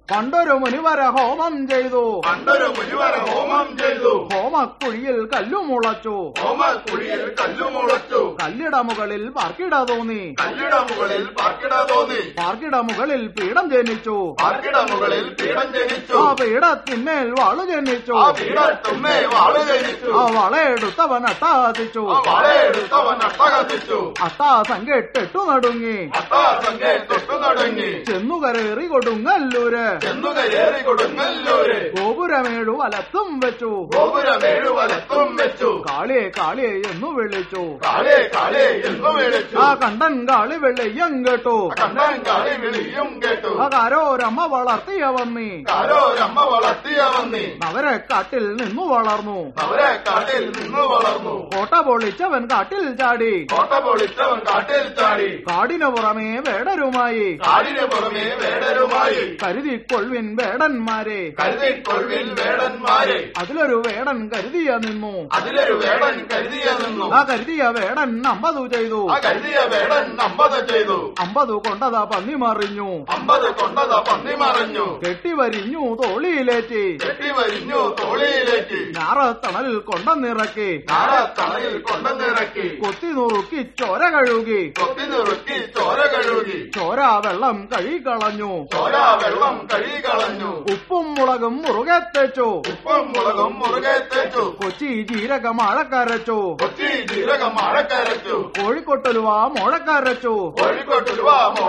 പണ്ടൊരു മുനിവര ഹോമം ചെയ്തു പണ്ടൊരു മുനിവര ഹോമം ചെയ്തു ഹോമക്കുഴിയിൽ കല്ലു മുളച്ചു ഹോമക്കുഴിയിൽ കല്ലു മുളച്ചു കല്ലിട മുകളിൽ പാർക്കിട തോന്നി കല്ലിട മുകളിൽ പാർക്കിട തോന്നി പാർക്കിട മുകളിൽ പീഠം ജനിച്ചു പാർക്കിട മുകളിൽ പീഠം ജനിച്ചു ആ പീഠത്തിന്മേൽ വാളു ജനിച്ചു ആ പീഠത്തുമ്മേ വാള് ജനിച്ചു ആ വളയെടുത്തവൻ അട്ടാസിച്ചു ആ വളയെടുത്തവൻ അട്ടകത്തിച്ചു അട്ടാസങ്കെട്ടിട്ടു നടുങ്ങി അട്ടാസംഗെ തൊട്ടു നടങ്ങി ചെന്നു കരേറി കൊടുങ്ങല്ലൂര് ചെന്നു കരേറി കൊടുങ്ങല്ലൂര് ഗോപുരമേഴു വലത്തും വെച്ചു ഗോപുരമേഴു വലത്തും വെച്ചു കാളിയെ കാളിയെ എന്നു വിളിച്ചു കാളേ കാളേ എന്നു വിളിച്ചു ആ കണ്ടൻ കാളി വെള്ളയ്യം കേട്ടു കണ്ണൻ കാളി വിളിയും കേട്ടു ആ കാരോരമ്മ വളർത്തിയ വന്നി കാരോരമ്മ വളർത്തിയ വന്നി അവരെ കാട്ടിൽ നിന്നു വളർന്നു അവരെ കാട്ടിൽ നിന്നു വളർന്നു കോട്ട പൊളിച്ചവൻ കാട്ടിൽ ചാടി കോട്ട പൊളിച്ചവൻ കാട്ടിൽ ചാടി കാടിനു പുറമേ വേടരുമായി കാടിന് പുറമേ വേടരുമായി കരുതിക്കൊള്ളിൻ വേടന്മാരെ കരുതിക്കൊള്ളിൽ വേടന്മാരെ അതിലൊരു വേടൻ കരുതിയ നിന്നു അതിലൊരു വേടൻ കരുതിയ നിന്നു ആ കരുതിയ വേടൻ അമ്പതു ചെയ്തു ആ കരുതിയ വേടൻ അമ്പത് ചെയ്തു അമ്പതു കൊണ്ടതാ പന്നി മറിഞ്ഞു അമ്പത് കൊണ്ടത പന്നി മറഞ്ഞു കെട്ടിവരിഞ്ഞു തോളിയിലേറ്റി കെട്ടി വരിഞ്ഞു തോളിയിലേക്ക് ഞാറത്തണലിൽ കൊണ്ടന്നിറക്കി നാളത്തണയിൽ കൊണ്ടുനിറക്കി കൊത്തി നുറുക്കി ചോര കഴുകി കൊത്തി നിറുക്കി ചോര കഴുകി ചോര വെള്ളം കഴുകിക്കളഞ്ഞു ചോര വെള്ളം കഴുകി കളഞ്ഞു ഉപ്പും മുളകും മുറുകെ തെച്ചു ഉപ്പും മുളകും മുറുകെ തേച്ചു കൊച്ചി ജീരകം അഴക്കരച്ചു കൊച്ചി ജീരകം മഴക്കരച്ചു കോഴിക്കൊട്ടലുവ മുഴക്കരച്ചു കോഴിക്കോട്ടുലുവ